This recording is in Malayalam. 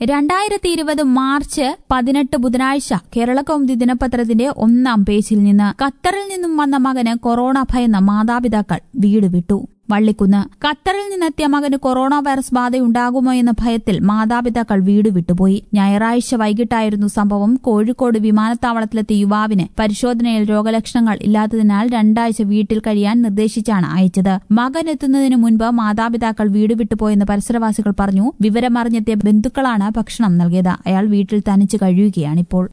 രണ്ടായിരത്തി ഇരുപത് മാർച്ച് പതിനെട്ട് ബുധനാഴ്ച കേരളകൗമുദി ദിനപത്രത്തിന്റെ ഒന്നാം പേജിൽ നിന്ന് ഖത്തറിൽ നിന്നും വന്ന മകന് കൊറോണ ഭയന്ന മാതാപിതാക്കൾ വീട് വിട്ടു വള്ളിക്കുന്ന് ഖത്തറിൽ നിന്നെത്തിയ മകന് കൊറോണ വൈറസ് ബാധയുണ്ടാകുമോ എന്ന ഭയത്തിൽ മാതാപിതാക്കൾ വീട് വിട്ടുപോയി ഞായറാഴ്ച വൈകിട്ടായിരുന്നു സംഭവം കോഴിക്കോട് വിമാനത്താവളത്തിലെത്തിയ യുവാവിന് പരിശോധനയിൽ രോഗലക്ഷണങ്ങൾ ഇല്ലാത്തതിനാൽ രണ്ടാഴ്ച വീട്ടിൽ കഴിയാൻ നിർദ്ദേശിച്ചാണ് അയച്ചത് മകൻ എത്തുന്നതിന് മുൻപ് മാതാപിതാക്കൾ വീട് വിട്ടുപോയെന്ന് പരിസരവാസികൾ പറഞ്ഞു വിവരമറിഞ്ഞെത്തിയ ബന്ധുക്കളാണ് ഭക്ഷണം നൽകിയത് അയാൾ വീട്ടിൽ തനിച്ച് കഴിയുകയാണിപ്പോൾ